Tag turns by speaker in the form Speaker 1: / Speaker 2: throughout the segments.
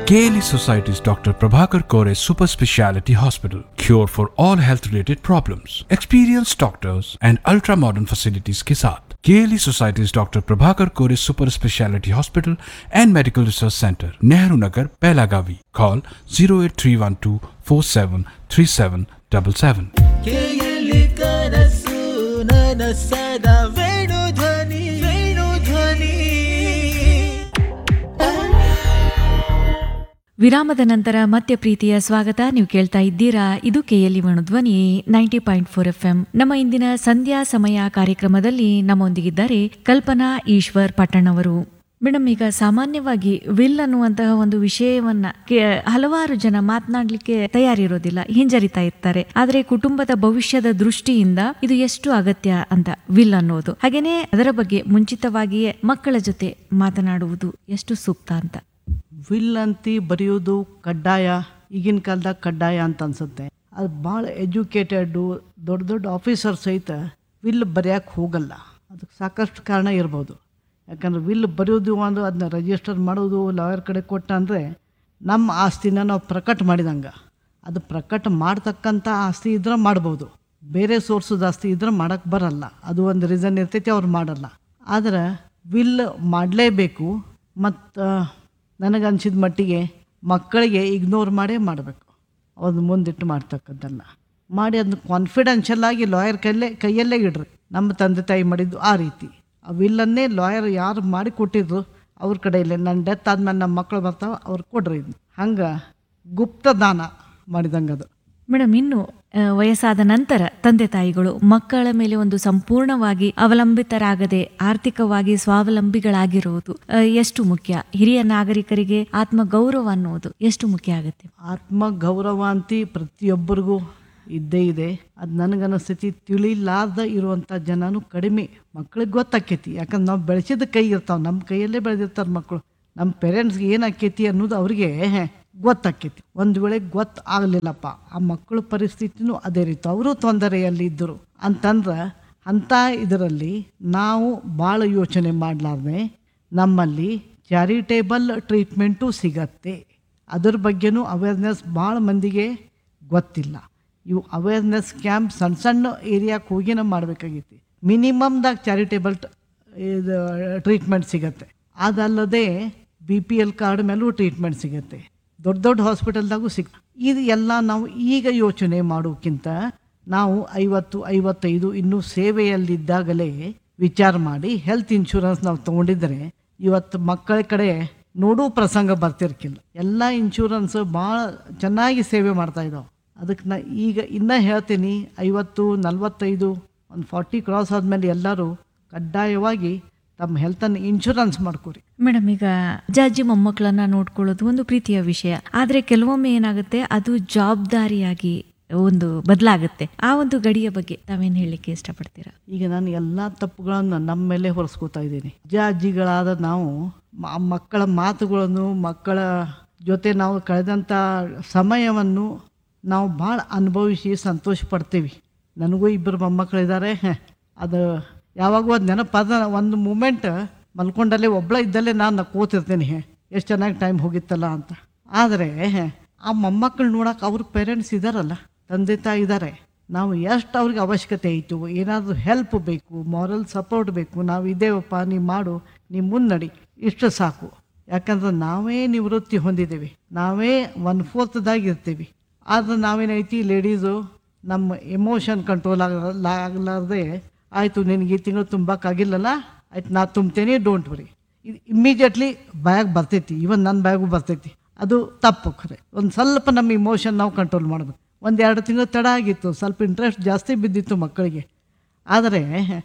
Speaker 1: KLE Society's Dr. Prabhakar Kore Super Speciality Hospital. Cure for all health related problems. Experienced doctors and ultra modern facilities के साथ KLE Society's Dr. Prabhakar Kore Super Speciality Hospital and Medical Research Center, Nehru Nagar, Pelagavi. Call 08312 473777.
Speaker 2: ಕೇಯಲಿ ಕನಸು ನನಸದ ವೇಣು ಧ್ವನಿ ವೇಣು ಧ್ವನಿ
Speaker 3: ವಿರಾಮದ ನಂತರ ಮತ್ತೆ ಪ್ರೀತಿಯ ಸ್ವಾಗತ ನೀವು ಕೇಳ್ತಾ ಇದ್ದೀರಾ ಇದು KLE Dhwani ninety point four F M ನಮ್ಮ ಇಂದಿನ ಸಂಧ್ಯಾ ಸಮಯ ಕಾರ್ಯಕ್ರಮದಲ್ಲಿ ನಮ್ಮೊಂದಿಗಿದ್ದಾರೆ ಕಲ್ಪನಾ ಈಶ್ವರ್ ಪಟ್ಟಣವರು ಮೇಡಮ್ ಈಗ ಸಾಮಾನ್ಯವಾಗಿ ವಿಲ್ ಅನ್ನುವಂತಹ ಒಂದು ವಿಷಯವನ್ನ ಕೆ- ಹಲವಾರು ಜನ ಮಾತನಾಡ್ಲಿಕ್ಕೆ ತಯಾರಿರೋದಿಲ್ಲ ಹಿಂಜರಿತಾ ಇರ್ತಾರೆ ಆದ್ರೆ ಕುಟುಂಬದ ಭವಿಷ್ಯದ ದೃಷ್ಟಿಯಿಂದ ಇದು ಎಷ್ಟು ಅಗತ್ಯ ಅಂತ ವಿಲ್ ಅನ್ನೋದು ಹಾಗೇನೆ ಅದರ ಬಗ್ಗೆ ಮುಂಚಿತವಾಗಿಯೇ ಮಕ್ಕಳ ಜೊತೆ ಮಾತನಾಡುವುದು ಎಷ್ಟು ಸೂಕ್ತ ಅಂತ
Speaker 4: ವಿಲ್ ಅಂತಿ ಬರೆಯೋದು ಕಡ್ಡಾಯ ಈಗಿನ ಕಾಲದಾಗ ಕಡ್ಡಾಯ ಅಂತ ಅನ್ಸುತ್ತೆ ಅದು ಭಾಳ ಎಜುಕೇಟೆಡ್ಡು ದೊಡ್ಡ ದೊಡ್ಡ ಆಫೀಸರ್ ಸಹಿತ ವಿಲ್ ಬರೆಯೋಕೆ ಹೋಗಲ್ಲ ಅದಕ್ಕೆ ಸಾಕಷ್ಟು ಕಾರಣ ಇರ್ಬೋದು ಯಾಕಂದ್ರೆ ವಿಲ್ ಬರೆಯೋದು ಅಂದ್ರೆ ಅದನ್ನ ರಿಜಿಸ್ಟರ್ ಮಾಡೋದು ಲಾಯರ್ ಕಡೆ ಕೊಟ್ಟ ಅಂದರೆ ನಮ್ಮ ಆಸ್ತಿನ ನಾವು ಪ್ರಕಟ ಮಾಡಿದಂಗೆ ಅದು ಪ್ರಕಟ ಮಾಡ್ತಕ್ಕಂಥ ಆಸ್ತಿ ಇದ್ರೆ ಮಾಡ್ಬೋದು ಬೇರೆ ಸೋರ್ಸದ ಆಸ್ತಿ ಇದ್ರೆ ಮಾಡೋಕ್ಕೆ ಬರಲ್ಲ ಅದು ಒಂದು ರೀಸನ್ ಇರ್ತೈತಿ ಅವ್ರು ಮಾಡಲ್ಲ ಆದ್ರೆ ವಿಲ್ ಮಾಡಲೇಬೇಕು ಮತ್ತು ನನಗನ್ಸಿದ ಮಟ್ಟಿಗೆ ಮಕ್ಕಳಿಗೆ ಇಗ್ನೋರ್ ಮಾಡೇ ಮಾಡಬೇಕು ಅವ್ರನ್ನ ಮುಂದಿಟ್ಟು ಮಾಡ್ತಕ್ಕದ್ದಲ್ಲ ಮಾಡಿ ಅದನ್ನ ಕಾನ್ಫಿಡೆನ್ಷಿಯಲ್ ಆಗಿ ಲಾಯರ್ ಕೈಯಲ್ಲೇ ಕೈಯಲ್ಲೇ ಇಡ್ರಿ ನಮ್ಮ ತಂದೆ ತಾಯಿ ಮಾಡಿದ್ದು ಆ ರೀತಿ ಆ ವಿಲ್ಲನ್ನೇ ಲಾಯರ್ ಯಾರು ಮಾಡಿ ಕೊಟ್ಟಿದ್ರು ಅವ್ರ ಕಡೆಯಲ್ಲೇ ನನ್ನ ಡೆತ್ ಆದ್ಮೇಲೆ ನಮ್ಮ ಮಕ್ಕಳು ಬರ್ತಾವೆ ಅವ್ರು ಕೊಡ್ರಿ ಇದನ್ನ ಹಂಗೆ ಗುಪ್ತ ದಾನ ಮಾಡಿದಂಗೆ ಅದು
Speaker 3: ಮೇಡಮ್ ಇನ್ನು ಆ, ವಯಸ್ಸಾದ ನಂತರ ತಂದೆ ತಾಯಿಗಳು ಮಕ್ಕಳ ಮೇಲೆ ಒಂದು ಸಂಪೂರ್ಣವಾಗಿ ಅವಲಂಬಿತರಾಗದೆ ಆರ್ಥಿಕವಾಗಿ ಸ್ವಾವಲಂಬಿಗಳಾಗಿರುವುದು ಆ, ಎಷ್ಟು ಮುಖ್ಯ ಹಿರಿಯ ನಾಗರಿಕರಿಗೆ ಆತ್ಮಗೌರವ ಅನ್ನುವುದು ಎಷ್ಟು ಮುಖ್ಯ ಆಗುತ್ತೆ
Speaker 4: ಆತ್ಮ ಗೌರವ ಅಂತಿ ಪ್ರತಿಯೊಬ್ಬರಿಗೂ ಇದ್ದೇ ಇದೆ ಅದು ನನಗನಿಸ್ತೈತಿ ತಿಳಿಲಾರ್ದ ಇರುವಂಥ ಜನನು ಕಡಿಮೆ ಮಕ್ಳಿಗೆ ಗೊತ್ತಾಕೈತಿ ಯಾಕಂದ್ರೆ ನಾವು ಬೆಳೆಸಿದ ಕೈ ಇರ್ತಾವೆ ನಮ್ಮ ಕೈಯಲ್ಲೇ ಬೆಳೆದಿರ್ತಾರೆ ಮಕ್ಕಳು ನಮ್ಮ ಪೇರೆಂಟ್ಸ್ಗೆ ಏನು ಆಕೈತಿ ಅನ್ನೋದು ಅವ್ರಿಗೆ ಗೊತ್ತಾಕೈತಿ ಒಂದು ವೇಳೆ ಗೊತ್ತು ಆಗಲಿಲ್ಲಪ್ಪ ಆ ಮಕ್ಕಳ ಪರಿಸ್ಥಿತಿನೂ ಅದೇ ರೀತಿ ಅವರು ತೊಂದರೆಯಲ್ಲಿ ಇದ್ದರು ಅಂತಂದ್ರೆ ಅಂಥ ಇದರಲ್ಲಿ ನಾವು ಭಾಳ ಯೋಚನೆ ಮಾಡಲಾರ್ದೆ ನಮ್ಮಲ್ಲಿ ಚಾರಿಟೇಬಲ್ ಟ್ರೀಟ್ಮೆಂಟು ಸಿಗತ್ತೆ ಅದ್ರ ಬಗ್ಗೆನೂ ಅವೇರ್ನೆಸ್ ಭಾಳ ಮಂದಿಗೆ ಗೊತ್ತಿಲ್ಲ ಇವು ಅವೇರ್ನೆಸ್ ಕ್ಯಾಂಪ್ ಸಣ್ಣ ಸಣ್ಣ ಏರಿಯಾಕ್ಕೆ ಹೋಗಿ ನಾವು ಮಾಡಬೇಕಾಗೈತಿ ಮಿನಿಮಮ್ದಾಗ ಚಾರಿಟೇಬಲ್ ಇದು ಟ್ರೀಟ್ಮೆಂಟ್ ಸಿಗತ್ತೆ ಅದಲ್ಲದೆ ಬಿ ಪಿ ಎಲ್ ಕಾರ್ಡ್ ಮೇಲೂ ಟ್ರೀಟ್ಮೆಂಟ್ ಸಿಗತ್ತೆ ದೊಡ್ಡ ದೊಡ್ಡ ಹಾಸ್ಪಿಟಲ್ದಾಗೂ ಸಿಗ್ ಇದು ಎಲ್ಲ ನಾವು ಈಗ ಯೋಚನೆ ಮಾಡೋಕ್ಕಿಂತ ನಾವು ಐವತ್ತು ಐವತ್ತೈದು ಇನ್ನೂ ಸೇವೆಯಲ್ಲಿದ್ದಾಗಲೇ ವಿಚಾರ ಮಾಡಿ ಹೆಲ್ತ್ ಇನ್ಶೂರೆನ್ಸ್ ನಾವು ತೊಗೊಂಡಿದ್ರೆ ಇವತ್ತು ಮಕ್ಕಳ ಕಡೆ ನೋಡೋ ಪ್ರಸಂಗ ಬರ್ತಿರ್ಕಿಲ್ಲ ಎಲ್ಲ ಇನ್ಶೂರೆನ್ಸ್ ಭಾಳ ಚೆನ್ನಾಗಿ ಸೇವೆ ಮಾಡ್ತಾ ಇದ್ದಾವೆ ಅದಕ್ಕೆ ನಾ ಈಗ ಇನ್ನೂ ಹೇಳ್ತೀನಿ ಐವತ್ತು ನಲವತ್ತೈದು ಒಂದು ಫಾರ್ಟಿ ಕ್ರಾಸ್ ಆದಮೇಲೆ ಎಲ್ಲರೂ ಕಡ್ಡಾಯವಾಗಿ ತಮ್ಮ ಹೆಲ್ತನ್ನು ಇನ್ಶೂರೆನ್ಸ್ ಮಾಡ್ಕೊರಿ
Speaker 3: ಮೇಡಮ್ ಈಗ ಅಜ್ಜಾಜ್ಜಿ ಮೊಮ್ಮಕ್ಕಳನ್ನ ನೋಡ್ಕೊಳ್ಳೋದು ಒಂದು ಪ್ರೀತಿಯ ವಿಷಯ ಆದ್ರೆ ಕೆಲವೊಮ್ಮೆ ಏನಾಗುತ್ತೆ ಅದು ಜವಾಬ್ದಾರಿಯಾಗಿ ಒಂದು ಬದಲಾಗುತ್ತೆ ಆ ಒಂದು ಗಡಿಯ ಬಗ್ಗೆ ತಾವೇನು ಹೇಳಲಿಕ್ಕೆ ಇಷ್ಟಪಡ್ತೀರಾ
Speaker 4: ಈಗ ನಾನು ಎಲ್ಲ ತಪ್ಪುಗಳನ್ನು ನಮ್ಮ ಮೇಲೆ ಹೊರಿಸ್ಕೋತಾ ಇದ್ದೀನಿ ಅಜ್ಜ ಅಜ್ಜಿಗಳಾದ ನಾವು ಮ- ಮಕ್ಕಳ ಮಾತುಗಳನ್ನು ಮಕ್ಕಳ ಜೊತೆ ನಾವು ಕಳೆದಂಥ ಸಮಯವನ್ನು ನಾವು ಭಾಳ ಅನುಭವಿಸಿ ಸಂತೋಷ ಪಡ್ತೀವಿ ನನಗೂ ಇಬ್ಬರು ಮೊಮ್ಮಕ್ಕಳಿದ್ದಾರೆ ಹೆ, ಅದು ಯಾವಾಗೂ ಅದು ನೆನಪಾದ ಒಂದು ಮೂಮೆಂಟ್ ಮಲ್ಕೊಂಡಲ್ಲೇ ಒಬ್ಬಳ ಇದ್ದಲ್ಲೇ ನಾನು ನಕ್ಕೋತಿರ್ತೀನಿ ಎಷ್ಟು ಚೆನ್ನಾಗಿ ಟೈಮ್ ಹೋಗಿತ್ತಲ್ಲ ಅಂತ ಆದರೆ ಆ ಮೊಮ್ಮಕ್ಕಳು ನೋಡೋಕೆ ಅವ್ರ ಪೇರೆಂಟ್ಸ್ ಇದ್ದಾರಲ್ಲ ತಂದೆ ತಾಯಿ ಇದ್ದಾರೆ ನಾವು ಎಷ್ಟು ಅವ್ರಿಗೆ ಅವಶ್ಯಕತೆ ಐತು ಏನಾದರೂ ಹೆಲ್ಪ್ ಬೇಕು ಮಾರಲ್ ಸಪೋರ್ಟ್ ಬೇಕು ನಾವು ಇದ್ದೇವಪ್ಪ ನೀವು ಮಾಡು ನೀವು ಮುನ್ನಡಿ ಇಷ್ಟು ಸಾಕು ಯಾಕಂದ್ರೆ ನಾವೇ ನಿವೃತ್ತಿ ಹೊಂದಿದ್ದೇವೆ ನಾವೇ ಒನ್ ಫೋರ್ತ್ದಾಗ ಇರ್ತೀವಿ ಆದ್ರೆ ನಾವೇನೈತಿ ಲೇಡೀಸು ನಮ್ಮ ಎಮೋಷನ್ ಕಂಟ್ರೋಲ್ ಆಗ ಆಗಲಾರ್ದೆ ಆಯಿತು ನಿನಗೆ ಈ ತಿಂಗಳು ತುಂಬಕ್ಕಾಗಿಲ್ಲಲ್ಲ ಆಯ್ತು ನಾ ತುಂಬ್ತೇನೆ ಡೋಂಟ್ ವರಿ ಇದು ಇಮ್ಮಿಡಿಯೇಟ್ಲಿ ಬ್ಯಾಗ್ ಬರ್ತೈತಿ ಇವನ್ ನನ್ನ ಬ್ಯಾಗು ಬರ್ತೈತಿ ಅದು ತಪ್ಪು ಖರೆ ಒಂದು ಸ್ವಲ್ಪ ನಮ್ಮ ಇಮೋಷನ್ ನಾವು ಕಂಟ್ರೋಲ್ ಮಾಡಬೇಕು ಒಂದು ಎರಡು ತಿಂಗಳು ತಡ ಆಗಿತ್ತು ಸ್ವಲ್ಪ ಇಂಟ್ರೆಸ್ಟ್ ಜಾಸ್ತಿ ಬಿದ್ದಿತ್ತು ಮಕ್ಕಳಿಗೆ ಆದರೆ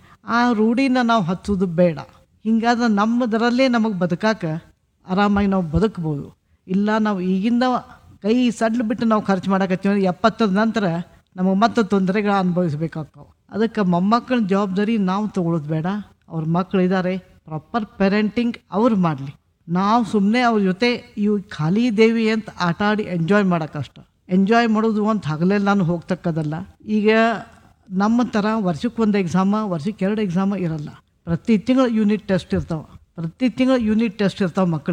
Speaker 4: ಆ ರೂಢಿನ ನಾವು ಹಚ್ಚೋದು ಬೇಡ ಹಿಂಗಾದ್ರೆ ನಮ್ಮದರಲ್ಲೇ ನಮಗೆ ಬದುಕಾಕ ಆರಾಮಾಗಿ ನಾವು ಬದುಕ್ಬೋದು ಇಲ್ಲ ನಾವು ಈಗಿಂದ ಕೈ ಸಡ್ಲು ಬಿಟ್ಟು ನಾವು ಖರ್ಚು ಮಾಡಕತ್ತೀವಿ ಎಪ್ಪತ್ತರ ನಂತರ ನಮಗೆ ಮತ್ತೆ ತೊಂದರೆಗಳು ಅನುಭವಿಸ್ಬೇಕಾಗ್ತಾವೆ ಅದಕ್ಕೆ ಮೊಮ್ಮಕ್ಕಳ ಜವಾಬ್ದಾರಿ ನಾವು ತಗೊಳ್ಳೋದು ಬೇಡ ಅವ್ರ ಮಕ್ಕಳು ಇದ್ದಾರೆ ಪ್ರಾಪರ್ ಪೇರೆಂಟಿಂಗ್ ಅವ್ರು ಮಾಡಲಿ ನಾವು ಸುಮ್ಮನೆ ಅವ್ರ ಜೊತೆ ಇವು ಖಾಲಿ ದೇವಿ ಅಂತ ಆಟ ಆಡಿ ಎಂಜಾಯ್ ಮಾಡೋಕ್ಕಷ್ಟ ಎಂಜಾಯ್ ಮಾಡೋದು ಅಂತ ಹಗಲೆಲ್ಲಾನು ಹೋಗ್ತಕ್ಕದಲ್ಲ ಈಗ ನಮ್ಮ ಥರ ವರ್ಷಕ್ಕೆ ಒಂದು ಎಕ್ಸಾಮ ವರ್ಷಕ್ಕೆ ಎರಡು ಎಕ್ಸಾಮ ಇರಲ್ಲ ಪ್ರತಿ ತಿಂಗಳು ಯೂನಿಟ್ ಟೆಸ್ಟ್ ಇರ್ತಾವೆ ಪ್ರತಿ ತಿಂಗಳು ಯೂನಿಟ್ ಟೆಸ್ಟ್ ಇರ್ತಾವೆ ಮಕ್ಕಳಿಗೆ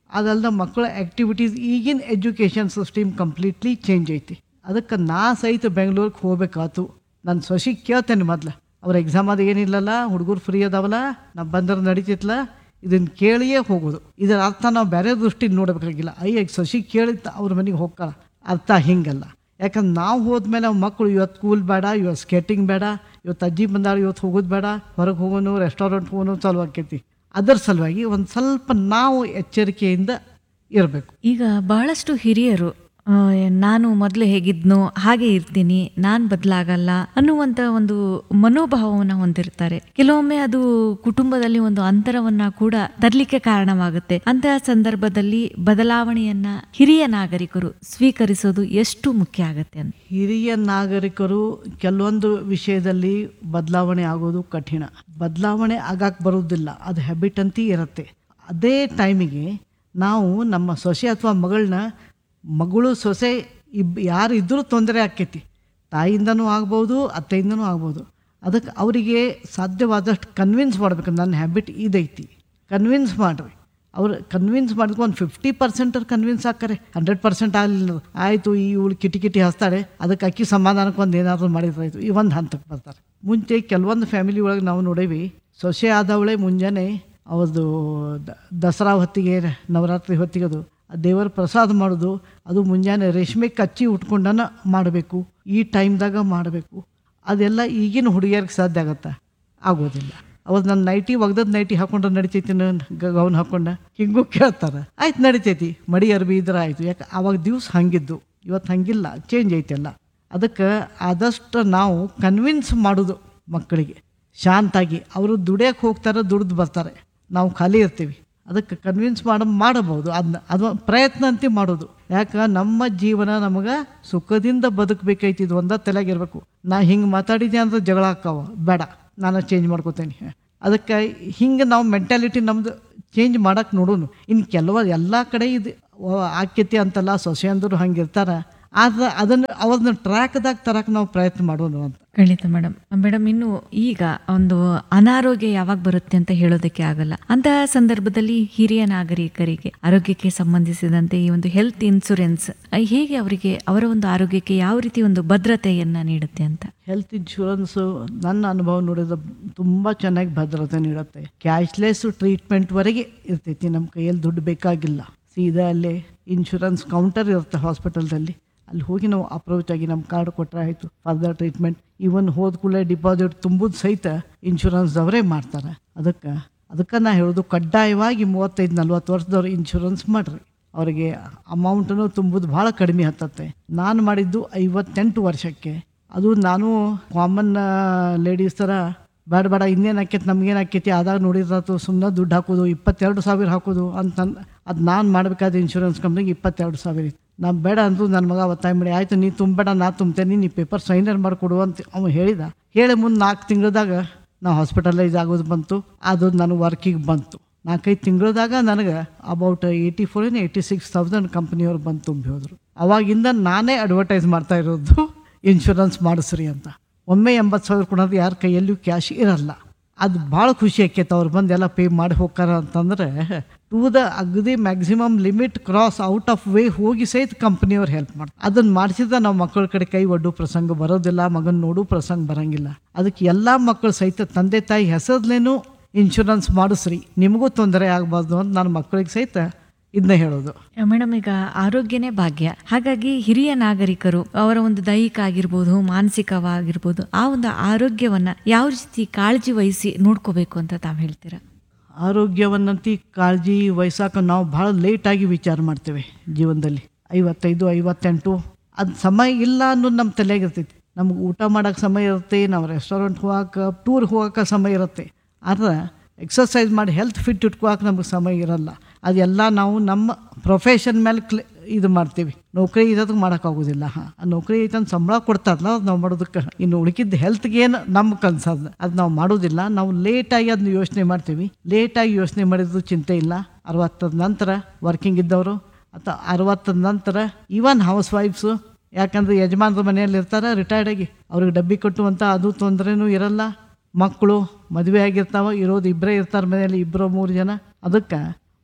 Speaker 4: ಅದಲ್ಲದೆ ಮಕ್ಕಳ ಆ್ಯಕ್ಟಿವಿಟೀಸ್ ಈಗಿನ ಎಜುಕೇಷನ್ ಸಿಸ್ಟಮ್ ಕಂಪ್ಲೀಟ್ಲಿ ಚೇಂಜ್ ಐತಿ ಅದಕ್ಕೆ ನಾ ಸಹಿತ ಬೆಂಗ್ಳೂರಿಗೆ ಹೋಗ್ಬೇಕಾತು ನನ್ನ ಸೊಸಿ ಕೇಳ್ತೇನೆ ಮೊದ್ಲು ಅವ್ರ ಎಕ್ಸಾಮ್ ಅದು ಏನಿಲ್ಲಲ್ಲ ಹುಡುಗರು ಫ್ರೀ ಅದಾವಲ್ಲ ನಾ ಬಂದ್ರೆ ನಡೀತಿತ್ಲ ಇದನ್ನು ಕೇಳಿಯೇ ಹೋಗೋದು ಇದರ ಅರ್ಥ ನಾವು ಬೇರೆ ದೃಷ್ಟಿ ನೋಡಬೇಕಾಗಿಲ್ಲ ಅಯ್ಯ ಸೊಸಿ ಕೇಳಿ ಅವ್ರ ಮನೆಗೆ ಹೋಗ್ತಾಳ ಅರ್ಥ ಹಿಂಗಲ್ಲ ಯಾಕಂದ್ರೆ ನಾವು ಹೋದ್ಮೇಲೆ ಅವ್ ಮಕ್ಕಳು ಇವತ್ತು ಸ್ಕೂಲ್ ಬೇಡ ಇವತ್ತು ಸ್ಕೇಟಿಂಗ್ ಬೇಡ ಇವತ್ತು ಅಜ್ಜಿ ಬಂದಾಳ ಇವತ್ತು ಹೋಗೋದು ಬೇಡ ಹೊರಗೆ ಹೋಗೋನು ರೆಸ್ಟೋರೆಂಟ್ ಹೋಗೋನು ಚಾಲು ಆಕೈತಿ ಅದರ ಸಲುವಾಗಿ ಒಂದು ಸ್ವಲ್ಪ ನಾವು ಎಚ್ಚರಿಕೆಯಿಂದ ಇರಬೇಕು
Speaker 3: ಈಗ ಬಹಳಷ್ಟು ಹಿರಿಯರು ಆ, ನಾನು ಮೊದಲು ಹೇಗಿದ್ನೋ ಹಾಗೆ ಇರ್ತೀನಿ ನಾನು ಬದಲಾಗಲ್ಲ ಅನ್ನುವಂತ ಒಂದು ಮನೋಭಾವವನ್ನು ಹೊಂದಿರ್ತಾರೆ ಕೆಲವೊಮ್ಮೆ ಅದು ಕುಟುಂಬದಲ್ಲಿ ಒಂದು ಅಂತರವನ್ನ ಕೂಡ ತರಲಿಕ್ಕೆ ಕಾರಣವಾಗುತ್ತೆ ಅಂತಹ ಸಂದರ್ಭದಲ್ಲಿ ಬದಲಾವಣೆಯನ್ನ ಹಿರಿಯ ನಾಗರಿಕರು ಸ್ವೀಕರಿಸೋದು ಎಷ್ಟು ಮುಖ್ಯ ಆಗತ್ತೆ ಅಂತ
Speaker 4: ಹಿರಿಯ ನಾಗರಿಕರು ಕೆಲವೊಂದು ವಿಷಯದಲ್ಲಿ ಬದಲಾವಣೆ ಆಗೋದು ಕಠಿಣ ಬದಲಾವಣೆ ಆಗಕ್ಕೆ ಬರೋದಿಲ್ಲ ಅದು ಹ್ಯಾಬಿಟ್ ಅಂತ ಇರುತ್ತೆ ಅದೇ ಟೈಮಿಗೆ ನಾವು ನಮ್ಮ ಸೊಸೆ ಅಥವಾ ಮಗಳನ್ನ ಮಗಳು ಸೊಸೆ ಇಬ್ ಯಾರು ಇದ್ದರೂ ತೊಂದರೆ ಆಕ್ಕೈತಿ ತಾಯಿಯಿಂದನೂ ಆಗ್ಬೋದು ಅತ್ತೆಯಿಂದನೂ ಆಗ್ಬೋದು ಅದಕ್ಕೆ ಅವರಿಗೆ ಸಾಧ್ಯವಾದಷ್ಟು ಕನ್ವಿನ್ಸ್ ಮಾಡ್ಬೇಕು ನನ್ನ ಹ್ಯಾಬಿಟ್ ಇದೈತಿ ಕನ್ವಿನ್ಸ್ ಮಾಡಿರಿ ಅವ್ರು ಕನ್ವಿನ್ಸ್ ಮಾಡಿದ್ಕೆ ಒಂದು ಫಿಫ್ಟಿ ಪರ್ಸೆಂಟ್ ಕನ್ವಿನ್ಸ್ ಆಗ್ತಾರೆ ಹಂಡ್ರೆಡ್ ಪರ್ಸೆಂಟ್ ಆಗಲಿಲ್ಲ ಆಯಿತು ಈ ಇವಳು ಕಿಟಿ ಕಿಟಿ ಹಚ್ತಾಳೆ ಅದಕ್ಕೆ ಅಕ್ಕಿ ಸಮಾಧಾನಕ್ಕೆ ಒಂದು ಏನಾದರೂ ಮಾಡಿದ್ರಾಯ್ತು ಈ ಒಂದು ಹಂತಕ್ಕೆ ಬರ್ತಾರೆ ಮುಂಚೆ ಕೆಲವೊಂದು ಫ್ಯಾಮಿಲಿ ಒಳಗೆ ನಾವು ನೋಡೇವಿ ಸೊಸೆ ಆದವಳೆ ಮುಂಜಾನೆ ಅವ್ರದ್ದು ದ- ದಸರಾ ಹೊತ್ತಿಗೆ ನವರಾತ್ರಿ ಹೊತ್ತಿಗೆ ಅದು ಆ ದೇವರ ಪ್ರಸಾದ ಮಾಡೋದು ಅದು ಮುಂಜಾನೆ ರೇಷ್ಮೆ ಕಚ್ಚಿ ಉಟ್ಕೊಂಡನ ಮಾಡಬೇಕು ಈ ಟೈಮ್ದಾಗ ಮಾಡಬೇಕು ಅದೆಲ್ಲ ಈಗಿನ ಹುಡುಗಿಯರಿಗೆ ಸಾಧ್ಯ ಆಗತ್ತಾ ಆಗೋದಿಲ್ಲ ಅವತ್ತು ನನ್ನ ನೈಟಿ ಒಗ್ದದ್ ನೈಟಿ ಹಾಕೊಂಡ್ರೆ ನಡಿತೈತಿ ಗೌನ್ ಹಾಕೊಂಡ ಹಿಂಗೂ ಕೇಳ್ತಾರೆ ಆಯ್ತು ನಡಿತೈತಿ ಮಡಿ ಅರ್ಬಿ ಇದ್ರೆ ಆಯಿತು ಯಾಕೆ ಅವಾಗ ದಿವ್ಸ ಹಂಗಿದ್ದು ಇವತ್ತು ಹಂಗಿಲ್ಲ ಚೇಂಜ್ ಐತೆಲ್ಲ ಅದಕ್ಕೆ ಆದಷ್ಟು ನಾವು ಕನ್ವಿನ್ಸ್ ಮಾಡೋದು ಮಕ್ಕಳಿಗೆ ಶಾಂತಾಗಿ ಅವರು ದುಡಿಯಕ್ಕೆ ಹೋಗ್ತಾರೆ ದುಡ್ದು ಬರ್ತಾರೆ ನಾವು ಖಾಲಿ ಇರ್ತೀವಿ ಅದಕ್ಕೆ ಕನ್ವಿನ್ಸ್ ಮಾಡ ಮಾಡಬಹುದು ಅದನ್ನ ಅದು ಪ್ರಯತ್ನ ಅಂತ ಮಾಡೋದು ಯಾಕೆ ನಮ್ಮ ಜೀವನ ನಮಗೆ ಸುಖದಿಂದ ಬದುಕಬೇಕೈತಿ ಇದು ಒಂದ ತಲೆಗಿರ್ಬೇಕು ನಾ ಹಿಂಗೆ ಮಾತಾಡಿದ್ದೆ ಅಂದ್ರೆ ಜಗಳ ಆಕ್ಕಾವ ಬೇಡ ನಾನು ಚೇಂಜ್ ಮಾಡ್ಕೋತೇನೆ ಅದಕ್ಕೆ ಹಿಂಗೆ ನಾವು ಮೆಂಟಾಲಿಟಿ ನಮ್ದು ಚೇಂಜ್ ಮಾಡಕ್ಕೆ ನೋಡೋನು ಇನ್ನು ಕೆಲವು ಎಲ್ಲ ಕಡೆ ಇದು ಆಕ್ಯತೆ ಅಂತಲ್ಲ ಸೊಸೆ ಅಂದರು ಹಂಗೆ ಇರ್ತಾರೆ ಆದ್ರೆ ಅದನ್ನು ಅವ್ರನ್ನ ಟ್ರ್ಯಾಕ್ದಾಗ ತರಕ್ಕೆ ನಾವು ಪ್ರಯತ್ನ ಮಾಡೋನು ಅಂತ
Speaker 3: ಖಂಡಿತ ಮೇಡಮ್ ಮೇಡಮ್ ಇನ್ನು ಈಗ ಒಂದು ಅನಾರೋಗ್ಯ ಯಾವಾಗ ಬರುತ್ತೆ ಅಂತ ಹೇಳೋದಕ್ಕೆ ಆಗಲ್ಲ ಅಂತಹ ಸಂದರ್ಭದಲ್ಲಿ ಹಿರಿಯ ನಾಗರಿಕರಿಗೆ ಆರೋಗ್ಯಕ್ಕೆ ಸಂಬಂಧಿಸಿದಂತೆ ಈ ಒಂದು ಹೆಲ್ತ್ ಇನ್ಸೂರೆನ್ಸ್ ಹೇಗೆ ಅವರಿಗೆ ಅವರ ಒಂದು ಆರೋಗ್ಯಕ್ಕೆ ಯಾವ ರೀತಿ ಒಂದು ಭದ್ರತೆಯನ್ನ ನೀಡುತ್ತೆ ಅಂತ
Speaker 4: ಹೆಲ್ತ್ ಇನ್ಶೂರೆನ್ಸು ನನ್ನ ಅನುಭವ ನೋಡಿದ ತುಂಬ ಚೆನ್ನಾಗಿ ಭದ್ರತೆ ನೀಡುತ್ತೆ ಕ್ಯಾಶ್ಲೆಸ್ ಟ್ರೀಟ್ಮೆಂಟ್ವರೆಗೆ ಇರ್ತೈತಿ ನಮ್ಮ ಕೈಯಲ್ಲಿ ದುಡ್ಡು ಬೇಕಾಗಿಲ್ಲ ಸೀದಾ ಅಲ್ಲೇ ಇನ್ಶೂರೆನ್ಸ್ ಕೌಂಟರ್ ಇರುತ್ತೆ ಹಾಸ್ಪಿಟಲ್ದಲ್ಲಿ ಅಲ್ಲಿ ಹೋಗಿ ನಾವು ಅಪ್ರೋಚ್ ಆಗಿ ನಮ್ಮ ಕಾರ್ಡ್ ಕೊಟ್ಟರೆ ಆಯಿತು ಫರ್ದರ್ ಟ್ರೀಟ್ಮೆಂಟ್ ಇವನ್ ಹೋದ ಕೂಡಲೇ ಡಿಪಾಸಿಟ್ ತುಂಬುದು ಸಹಿತ ಇನ್ಶೂರೆನ್ಸ್ದವರೇ ಮಾಡ್ತಾರೆ ಅದಕ್ಕೆ ಅದಕ್ಕೆ ನಾ ಹೇಳೋದು ಕಡ್ಡಾಯವಾಗಿ ಮೂವತ್ತೈದು ನಲ್ವತ್ತು ವರ್ಷದವ್ರು ಇನ್ಶೂರೆನ್ಸ್ ಮಾಡಿರಿ ಅವರಿಗೆ ಅಮೌಂಟನ್ನು ತುಂಬುದು ಭಾಳ ಕಡಿಮೆ ಹತ್ತತ್ತೆ ನಾನು ಮಾಡಿದ್ದು ಐವತ್ತೆಂಟು ವರ್ಷಕ್ಕೆ ಅದು ನಾನು ಕಾಮನ್ ಲೇಡೀಸ್ ಥರ ಬೇಡ ಬೇಡ ಇನ್ನೇನು ಆಕೈತಿ ನಮ್ಗೇನು ಆಕೈತಿ ಆದಾಗ ನೋಡಿದ್ರಾತು ಸುಮ್ಮನೆ ದುಡ್ಡು ಹಾಕೋದು ಇಪ್ಪತ್ತೆರಡು ಸಾವಿರ ಹಾಕೋದು ಅಂತ ಅದು ನಾನು ಮಾಡಬೇಕಾದ ಇನ್ಶೂರೆನ್ಸ್ ಕಂಪ್ನಿಗೆ ಇಪ್ಪತ್ತೆರಡು ಸಾವಿರ ಇತ್ತು ನಾನು ಬೇಡ ಅಂದ್ರು ನನ್ನ ಮಗ ಒತ್ತಾಯ ಮಾಡಿ ಆಯಿತು ನೀ ತುಂಬಬೇಡ ನಾ ತುಂಬ್ತೇನೆ ನೀ ಪೇಪರ್ ಸೈನರ್ ಮಾಡಿಕೊಡು ಅಂತ ಅವ ಹೇಳಿದ ಹೇಳಿ ಮುಂದೆ ನಾಲ್ಕು ತಿಂಗಳದಾಗ ನಾವು ಹಾಸ್ಪಿಟಲೈಸ್ ಆಗೋದು ಬಂತು ಅದು ನನಗೆ ವರ್ಕಿಗೆ ಬಂತು ನಾಲ್ಕೈದು ತಿಂಗಳದಾಗ ನನಗೆ ಅಬೌಟ್ ಏಯ್ಟಿ ಫೋರ್ ಏನು ಏಯ್ಟಿ ಸಿಕ್ಸ್ ತೌಸಂಡ್ ಕಂಪ್ನಿಯವ್ರು ಬಂದು ತುಂಬಿ ಹೋದರು ಅವಾಗಿಂದ ನಾನೇ ಅಡ್ವರ್ಟೈಸ್ ಮಾಡ್ತಾ ಇರೋದು ಇನ್ಶೂರೆನ್ಸ್ ಮಾಡಿಸ್ರಿ ಅಂತ ಒಮ್ಮೆ ಎಂಬತ್ತು ಸಾವಿರ ಕೊಡೋದು ಯಾರ ಕೈಯಲ್ಲೂ ಕ್ಯಾಶ್ ಇರಲ್ಲ ಅದು ಭಾಳ ಖುಷಿ ಆಕೈತೆ ಅವ್ರು ಬಂದು ಎಲ್ಲ ಪೇ ಮಾಡಿ ಹೋಗ್ತಾರ ಅಂತಂದ್ರೆ ಟು ದ ಅಗದಿ maximum limit cross out of way ಹೋಗಿ ಸಹಿತ ಕಂಪ್ನಿಯವ್ರು ಹೆಲ್ಪ್ ಮಾಡ್ತಾರೆ ಅದನ್ನು ಮಾಡಿಸಿದ ನಾವು ಮಕ್ಕಳ ಕಡೆ ಕೈ ಒಡ್ಡು ಪ್ರಸಂಗ ಬರೋದಿಲ್ಲ ಮಗನ ನೋಡು ಪ್ರಸಂಗ ಬರಂಗಿಲ್ಲ ಅದಕ್ಕೆ ಎಲ್ಲ ಮಕ್ಕಳು ಸಹಿತ ತಂದೆ ತಾಯಿ ಹೆಸರ್ಲೇನು ಇನ್ಶೂರೆನ್ಸ್ ಮಾಡಿಸ್ರಿ ನಿಮಗೂ ತೊಂದರೆ ಆಗಬಾರ್ದು ಅಂತ ನಾನು ಮಕ್ಕಳಿಗೆ ಸಹಿತ ಇದನ್ನ ಹೇಳೋದು
Speaker 3: ಮೇಡಮ್ ಈಗ ಆರೋಗ್ಯನೇ ಭಾಗ್ಯ ಹಾಗಾಗಿ ಹಿರಿಯ ನಾಗರಿಕರು ಅವರ ಒಂದು ದೈಹಿಕ ಆಗಿರ್ಬೋದು ಮಾನಸಿಕವಾಗಿರ್ಬೋದು ಆ ಒಂದು ಆರೋಗ್ಯವನ್ನ ಯಾವ ರೀತಿ ಕಾಳಜಿ ವಹಿಸಿ ನೋಡ್ಕೋಬೇಕು ಅಂತ ತಾವು ಹೇಳ್ತೀರಾ
Speaker 4: ಆರೋಗ್ಯವನ್ನಂತಿ ಕಾಳಜಿ ವಹಿಸಾಕ ನಾವು ಭಾಳ ಲೇಟಾಗಿ ವಿಚಾರ ಮಾಡ್ತೇವೆ ಜೀವನದಲ್ಲಿ ಐವತ್ತೈದು ಐವತ್ತೆಂಟು ಅದು ಸಮಯ ಇಲ್ಲ ಅನ್ನೋದು ನಮ್ಮ ತಲೆಯಾಗ ಇರ್ತೈತಿ ನಮ್ಗೆ ಊಟ ಮಾಡೋಕೆ ಸಮಯ ಇರುತ್ತೆ ನಾವು ರೆಸ್ಟೋರೆಂಟ್ ಹೋಗಕ್ಕೆ ಟೂರ್ ಹೋಗಕ್ಕೆ ಸಮಯ ಇರುತ್ತೆ ಆದ್ರೆ ಎಕ್ಸಸೈಸ್ ಮಾಡಿ ಹೆಲ್ತ್ ಫಿಟ್ ಇಟ್ಕೋಕೆ ನಮಗೆ ಸಮಯ ಇರಲ್ಲ ಅದೆಲ್ಲ ನಾವು ನಮ್ಮ ಪ್ರೊಫೆಷನ್ ಮೇಲೆ ಕ್ಲಿ ಇದು ಮಾಡ್ತೀವಿ ನೌಕರಿ ಇರೋದಕ್ಕೆ ಮಾಡೋಕ್ಕಾಗೋದಿಲ್ಲ ಹಾಂ ಆ ನೌಕರಿ ಐತಂತ ಸಂಬಳ ಕೊಡ್ತಾರಲ್ಲ ಅದು ನಾವು ಮಾಡೋದಕ್ಕೆ ಇನ್ನು ಉಳಿಕಿದ್ದ ಹೆಲ್ತ್ಗೆ ಏನು ನಮ್ಮ ಕನ್ಸದ ಅದು ನಾವು ಮಾಡೋದಿಲ್ಲ ನಾವು ಲೇಟಾಗಿ ಅದನ್ನ ಯೋಚನೆ ಮಾಡ್ತೀವಿ ಲೇಟಾಗಿ ಯೋಚನೆ ಮಾಡಿದ್ದು ಚಿಂತೆ ಇಲ್ಲ ಅರವತ್ತದ ನಂತರ ವರ್ಕಿಂಗ್ ಇದ್ದವರು ಅಥವಾ ಅರವತ್ತದ ನಂತರ ಈವನ್ ಹೌಸ್ ವೈಫ್ಸು ಯಾಕಂದ್ರೆ ಯಜಮಾನ್ರ ಮನೆಯಲ್ಲಿ ಇರ್ತಾರೆ ರಿಟೈರ್ಡ್ ಆಗಿ ಅವ್ರಿಗೆ ಡಬ್ಬಿ ಕಟ್ಟುವಂಥ ಅದು ತೊಂದರೆನೂ ಇರಲ್ಲ ಮಕ್ಕಳು ಮದುವೆ ಆಗಿರ್ತಾವ ಇರೋದು ಇಬ್ಬರೇ ಇರ್ತಾರೆ ಮನೆಯಲ್ಲಿ ಇಬ್ಬರು ಮೂರು ಜನ ಅದಕ್ಕೆ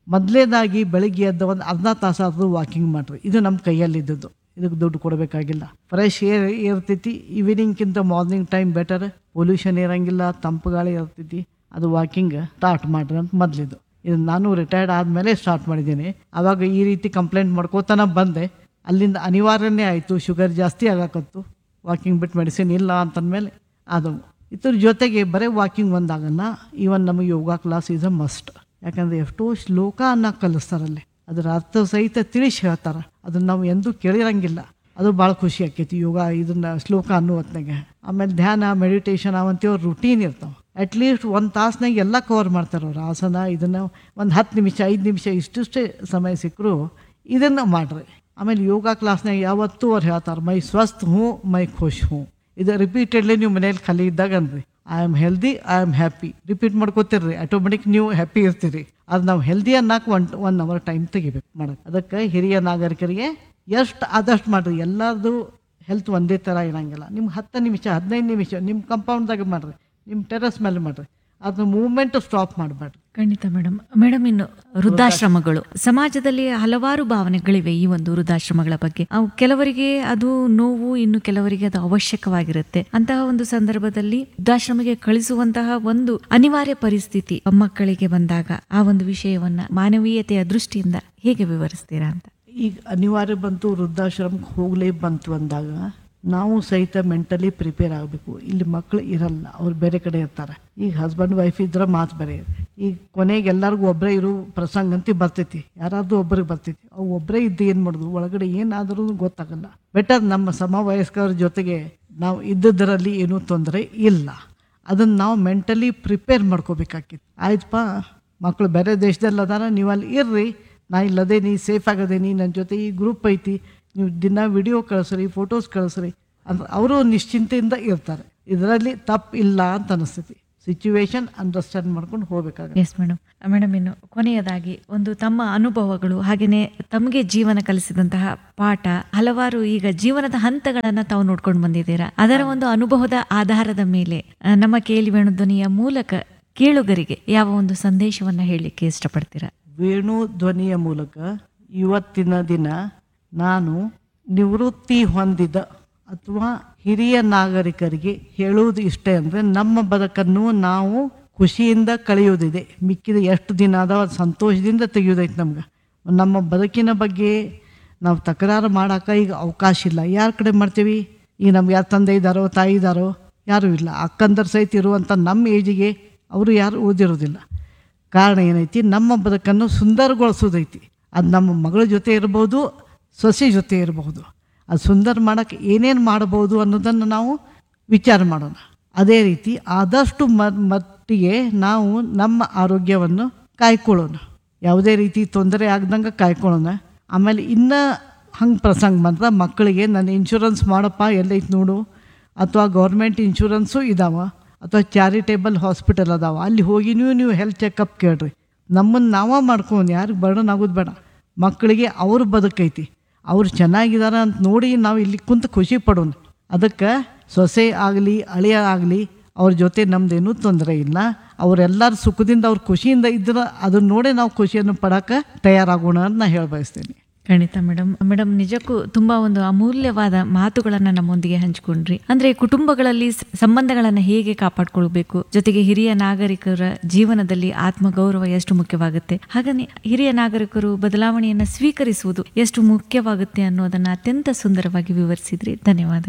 Speaker 4: ಮೊದಲೇದಾಗಿ ಬೆಳಿಗ್ಗೆ ಎದ್ದ ಒಂದು ಅರ್ಧ ತಾಸಾದರೂ ವಾಕಿಂಗ್ ಮಾಡಿರಿ ಇದು ನಮ್ಮ ಕೈಯಲ್ಲಿದ್ದದ್ದು ಇದಕ್ಕೆ ದುಡ್ಡು ಕೊಡಬೇಕಾಗಿಲ್ಲ ಫ್ರೆಶ್ ಏರ್ ಇರ್ತೈತಿ ಈವ್ನಿಂಗ್ಗಿಂತ ಮಾರ್ನಿಂಗ್ ಟೈಮ್ ಬೆಟರ್ ಪೊಲ್ಯೂಷನ್ ಇರಂಗಿಲ್ಲ ತಂಪು ಗಾಳಿ ಇರ್ತೈತಿ ಅದು ವಾಕಿಂಗ್ ಸ್ಟಾರ್ಟ್ ಮಾಡ್ರಿ ಅಂತ ಮೊದಲಿದ್ದು ಇದು ನಾನು ರಿಟೈರ್ಡ್ ಆದಮೇಲೆ ಸ್ಟಾರ್ಟ್ ಮಾಡಿದ್ದೀನಿ ಆವಾಗ ಈ ರೀತಿ ಕಂಪ್ಲೇಂಟ್ ಮಾಡ್ಕೋತಾನ ಬಂದೆ ಅಲ್ಲಿಂದ ಅನಿವಾರ್ಯನೇ ಆಯಿತು ಶುಗರ್ ಜಾಸ್ತಿ ಆಗಾಕತ್ತು ವಾಕಿಂಗ್ ಬಿಟ್ಟು ಮೆಡಿಸಿನ್ ಇಲ್ಲ ಅಂತಂದಮೇಲೆ ಅದು ಇದ್ರ ಜೊತೆಗೆ ಬರೀ ವಾಕಿಂಗ್ ಒಂದಾಗಲ್ಲ ಈವನ್ ನಮಗೆ yoga class is a must ಯಾಕಂದರೆ ಎಷ್ಟೋ ಶ್ಲೋಕ ಅನ್ನ ಕಲಿಸ್ತಾರಲ್ಲಿ ಅದರ ಅರ್ಥ ಸಹಿತ ತಿಳಿಸಿ ಹೇಳ್ತಾರೆ ಅದನ್ನು ನಾವು ಎಂದೂ ಕೇಳಿರಂಗಿಲ್ಲ ಅದು ಭಾಳ ಖುಷಿ ಆಕೈತಿ ಯೋಗ ಇದನ್ನ ಶ್ಲೋಕ ಅನ್ನೋ ಹೊತ್ನಾಗೆ ಆಮೇಲೆ ಧ್ಯಾನ ಮೆಡಿಟೇಷನ್ ಅವಂತೀವ್ ರೂಟೀನ್ ಇರ್ತಾವೆ ಅಟ್ಲೀಸ್ಟ್ ಒಂದು ತಾಸ್ನಾಗ ಎಲ್ಲ ಕವರ್ ಮಾಡ್ತಾರೆ ಅವ್ರು ಆಸನ ಇದನ್ನು ಒಂದು ಹತ್ತು ನಿಮಿಷ ಐದು ನಿಮಿಷ ಇಷ್ಟಿಷ್ಟೇ ಸಮಯ ಸಿಕ್ಕರು ಇದನ್ನು ಮಾಡ್ರಿ ಆಮೇಲೆ ಯೋಗ ಕ್ಲಾಸ್ನಾಗ ಯಾವತ್ತೂ ಅವ್ರು ಹೇಳ್ತಾರೆ ಮೈ ಸ್ವಸ್ಥ ಹ್ಞೂ ಮೈ ಖುಷ್ ಹ್ಞೂ ಇದು ರಿಪೀಟೆಡ್ಲಿ ನೀವು ಮನೇಲಿ ಖಾಲಿ ಇದ್ದಾಗ ಅನ್ರಿ I am healthy I am happy repeat ಮಾಡ್ಕೋತಿರ್ರಿ ಆಟೋಮೆಟಿಕ್ ನೀವು ಹ್ಯಾಪಿ ಇರ್ತೀರಿ ಅದು ನಾವು ಹೆಲ್ದಿ ಅನ್ನಕ್ಕೆ ಒನ್ ಒನ್ ಅವರ್ ಟೈಮ್ ತೆಗಿಬೇಕು ಮಾಡಕ್ಕೆ ಅದಕ್ಕೆ ಹಿರಿಯ ನಾಗರಿಕರಿಗೆ ಎಷ್ಟು ಆದಷ್ಟು ಮಾಡಿರಿ ಎಲ್ಲರದು ಹೆಲ್ತ್ ಒಂದೇ ಥರ ಇರಂಗಿಲ್ಲ ನಿಮ್ಗೆ ಹತ್ತು ನಿಮಿಷ ಹದಿನೈದು ನಿಮಿಷ ನಿಮ್ಮ ಕಂಪೌಂಡ್ದಾಗ ಮಾಡಿರಿ ನಿಮ್ಮ ಟೆರಸ್ ಮೇಲೆ ಮಾಡಿರಿ ಅದು ಮೂವ್ಮೆಂಟ್ ಸ್ಟಾಪ್ ಮಾಡಬೇಡ್ರಿ
Speaker 3: ಖಂಡಿತ ಮೇಡಮ್ ಮೇಡಮ್ ಇನ್ನು ವೃದ್ಧಾಶ್ರಮಗಳು ಸಮಾಜದಲ್ಲಿ ಹಲವಾರು ಭಾವನೆಗಳಿವೆ ಈ ಒಂದು ವೃದ್ಧಾಶ್ರಮಗಳ ಬಗ್ಗೆ ಅವು ಕೆಲವರಿಗೆ ಅದು ನೋವು ಇನ್ನು ಕೆಲವರಿಗೆ ಅದು ಅವಶ್ಯಕವಾಗಿರುತ್ತೆ ಅಂತಹ ಒಂದು ಸಂದರ್ಭದಲ್ಲಿ ವೃದ್ಧಾಶ್ರಮಕ್ಕೆ ಕಳಿಸುವಂತಹ ಒಂದು ಅನಿವಾರ್ಯ ಪರಿಸ್ಥಿತಿ ಮಕ್ಕಳಿಗೆ ಬಂದಾಗ ಆ ಒಂದು ವಿಷಯವನ್ನ ಮಾನವೀಯತೆಯ ದೃಷ್ಟಿಯಿಂದ ಹೇಗೆ ವಿವರಿಸ್ತೀರಾ ಅಂತ
Speaker 4: ಈಗ ಅನಿವಾರ್ಯ ಬಂತು ವೃದ್ಧಾಶ್ರಮಕ್ಕೆ ಹೋಗಲೇ ಬಂತು ಅಂದಾಗ ನಾವು ಸಹಿತ ಮೆಂಟಲಿ ಪ್ರಿಪೇರ್ ಆಗಬೇಕು ಇಲ್ಲಿ ಮಕ್ಕಳು ಇರಲ್ಲ ಅವ್ರು ಬೇರೆ ಕಡೆ ಇರ್ತಾರೆ ಈಗ ಹಸ್ಬೆಂಡ್ ವೈಫ್ ಇದ್ರೆ ಮಾತು ಬೇರೆ ಈಗ ಕೊನೆಗೆ ಎಲ್ಲರಿಗೂ ಒಬ್ಬರೇ ಇರೋ ಪ್ರಸಂಗ ಅಂತ ಬರ್ತೈತಿ ಯಾರಾದ್ರೂ ಒಬ್ಬರಿಗೆ ಬರ್ತೈತಿ ಅವು ಒಬ್ಬರೇ ಇದ್ದು ಏನು ಮಾಡೋದು ಒಳಗಡೆ ಏನಾದರೂ ಗೊತ್ತಾಗಲ್ಲ ಬೆಟರ್ ನಮ್ಮ ಸಮವಯಸ್ಕರ ಜೊತೆಗೆ ನಾವು ಇದ್ದದರಲ್ಲಿ ಏನೂ ತೊಂದರೆ ಇಲ್ಲ ಅದನ್ನು ನಾವು ಮೆಂಟಲಿ ಪ್ರಿಪೇರ್ ಮಾಡ್ಕೋಬೇಕಾಗಿತ್ತು ಆಯ್ತಪ್ಪ ಮಕ್ಕಳು ಬೇರೆ ದೇಶದಲ್ಲಿ ಅದಾರ ನೀವು ಅಲ್ಲಿ ಇರ್ರಿ ನಾ ಇಲ್ಲದೇನಿ ಸೇಫ್ ಆಗದೇನಿ ನನ್ನ ಜೊತೆ ಈ ಗ್ರೂಪ್ ಐತಿ ನೀವು ದಿನ ವಿಡಿಯೋ ಕಳಿಸ್ರಿ ಫೋಟೋಸ್ ಕಳಿಸ್ರಿ ಅಂದ್ರೆ ಅವರು ನಿಶ್ಚಿಂತೆಯಿಂದ ಇರ್ತಾರೆ ಇದರಲ್ಲಿ ತಪ್ಪು ಇಲ್ಲ ಅಂತ ಅನಿಸ್ತೈತಿ ಸಿಚುವೇಶನ್ ಅಂಡರ್ಸ್ಟ್ಯಾಂಡ್ ಮಾಡ್ಕೊಂಡು ಹೋಗ್ಬೇಕಾಗುತ್ತೆ
Speaker 3: ಎಸ್ ಮೇಡಮ್ ಮೇಡಮ್ ಇನ್ನು ಕೊನೆಯದಾಗಿ ಒಂದು ತಮ್ಮ ಅನುಭವಗಳು ಹಾಗೆಯೇ ತಮಗೆ ಜೀವನ ಕಲಿಸಿದಂತಹ ಪಾಠ ಹಲವಾರು ಈಗ ಜೀವನದ ಹಂತಗಳನ್ನ ತಾವು ನೋಡ್ಕೊಂಡು ಬಂದಿದ್ದೀರಾ ಅದರ ಒಂದು ಅನುಭವದ ಆಧಾರದ ಮೇಲೆ ಆ, ನಮ್ಮ ಕೇಳಿ ವೇಣುಧ್ವನಿಯ ಮೂಲಕ ಕೇಳುಗರಿಗೆ ಯಾವ ಒಂದು ಸಂದೇಶವನ್ನ ಹೇಳಲಿಕ್ಕೆ ಇಷ್ಟಪಡ್ತೀರಾ
Speaker 4: ವೇಣು ಧ್ವನಿಯ ಮೂಲಕ ಇವತ್ತಿನ ದಿನ ನಾನು ನಿವೃತ್ತಿ ಹೊಂದಿದ ಅಥವಾ ಹಿರಿಯ ನಾಗರಿಕರಿಗೆ ಹೇಳುವುದು ಇಷ್ಟೇ ಅಂದರೆ ನಮ್ಮ ಬದುಕನ್ನು ನಾವು ಖುಷಿಯಿಂದ ಕಳೆಯೋದಿದೆ ಮಿಕ್ಕಿದ ಎಷ್ಟು ದಿನ ಅದಾವ ಅದು ಸಂತೋಷದಿಂದ ತೆಗೆಯೋದೈತೆ ನಮ್ಗೆ ನಮ್ಮ ಬದುಕಿನ ಬಗ್ಗೆ ನಾವು ತಕರಾರು ಮಾಡೋಕೆ ಈಗ ಅವಕಾಶ ಇಲ್ಲ ಯಾರ ಕಡೆ ಮಾಡ್ತೀವಿ ಈಗ ನಮ್ಗೆ ಯಾರು ತಂದೆ ಇದ್ದಾರೋ ತಾಯಿ ಇದ್ದಾರೋ ಯಾರೂ ಇಲ್ಲ ಅಕ್ಕಂದರ ಸಹಿತ ಇರುವಂಥ ನಮ್ಮ ಏಜಿಗೆ ಅವರು ಯಾರು ಓದಿರೋದಿಲ್ಲ ಕಾರಣ ಏನೈತಿ ನಮ್ಮ ಬದುಕನ್ನು ಸುಂದರಗೊಳಿಸೋದೈತಿ ಅದು ನಮ್ಮ ಮಗಳ ಜೊತೆ ಇರ್ಬೋದು ಸೊಸೆ ಜೊತೆ ಇರಬಹುದು ಅದು ಸುಂದರ ಮಾಡೋಕ್ಕೆ ಏನೇನು ಮಾಡ್ಬೋದು ಅನ್ನೋದನ್ನು ನಾವು ವಿಚಾರ ಮಾಡೋಣ ಅದೇ ರೀತಿ ಆದಷ್ಟು ಮ ಮಟ್ಟಿಗೆ ನಾವು ನಮ್ಮ ಆರೋಗ್ಯವನ್ನು ಕಾಯ್ಕೊಳ್ಳೋಣ ಯಾವುದೇ ರೀತಿ ತೊಂದರೆ ಆಗ್ದಂಗೆ ಕಾಯ್ಕೊಳ್ಳೋಣ ಆಮೇಲೆ ಇನ್ನೂ ಹಂಗೆ ಪ್ರಸಂಗ ಬಂದ್ರೆ ಮಕ್ಕಳಿಗೆ ನನ್ನ ಇನ್ಶೂರೆನ್ಸ್ ಮಾಡಪ್ಪ ಎಲ್ಲೈತೆ ನೋಡು ಅಥವಾ ಗೌರ್ಮೆಂಟ್ ಇನ್ಶೂರೆನ್ಸು ಇದಾವ ಅಥವಾ ಚಾರಿಟೇಬಲ್ ಹಾಸ್ಪಿಟಲ್ ಅದಾವ ಅಲ್ಲಿ ಹೋಗಿ ನೀವು ನೀವು ಹೆಲ್ತ್ ಚೆಕಪ್ ಕೇಳ್ರಿ ನಮ್ಮನ್ನು ನಾವೇ ಮಾಡ್ಕೊಂಡು ಯಾರಿಗೆ ಬರ್ಡನ್ ಆಗೋದು ಬೇಡ ಮಕ್ಕಳಿಗೆ ಅವ್ರ ಬದುಕೈತಿ ಅವ್ರು ಚೆನ್ನಾಗಿದ್ದಾರೆ ಅಂತ ನೋಡಿ ನಾವು ಇಲ್ಲಿ ಕುಂತು ಖುಷಿ ಪಡೋಣ ಅದಕ್ಕೆ ಸೊಸೆ ಆಗಲಿ ಅಳಿಯ ಆಗಲಿ ಅವ್ರ ಜೊತೆ ನಮ್ದೇನೂ ತೊಂದರೆ ಇಲ್ಲ ಅವರೆಲ್ಲರ ಸುಖದಿಂದ ಅವ್ರ ಖುಷಿಯಿಂದ ಇದ್ರೆ ಅದನ್ನ ನೋಡೇ ನಾವು ಖುಷಿಯನ್ನು ಪಡೋಕೆ ತಯಾರಾಗೋಣ ಅಂತ ನಾ ಹೇಳ ಬಯಸ್ತೇನೆ
Speaker 3: ಖಂಡಿತ ಮೇಡಮ್ ಮೇಡಮ್ ನಿಜಕ್ಕೂ ತುಂಬಾ ಒಂದು ಅಮೂಲ್ಯವಾದ ಮಾತುಗಳನ್ನ ನಮ್ಮೊಂದಿಗೆ ಹಂಚಿಕೊಂಡ್ರಿ ಅಂದ್ರೆ ಕುಟುಂಬಗಳಲ್ಲಿ ಸ- ಸಂಬಂಧಗಳನ್ನ ಹೇಗೆ ಕಾಪಾಡ್ಕೊಳ್ಬೇಕು ಜೊತೆಗೆ ಹಿರಿಯ ನಾಗರಿಕರ ಜೀವನದಲ್ಲಿ ಆತ್ಮಗೌರವ ಎಷ್ಟು ಮುಖ್ಯವಾಗುತ್ತೆ ಹಾಗನೇ ಹಿರಿಯ ನಾಗರಿಕರು ಬದಲಾವಣೆಯನ್ನ ಸ್ವೀಕರಿಸುವುದು ಎಷ್ಟು ಮುಖ್ಯವಾಗುತ್ತೆ ಅನ್ನೋದನ್ನ ಅತ್ಯಂತ ಸುಂದರವಾಗಿ ವಿವರಿಸಿದ್ರಿ ಧನ್ಯವಾದ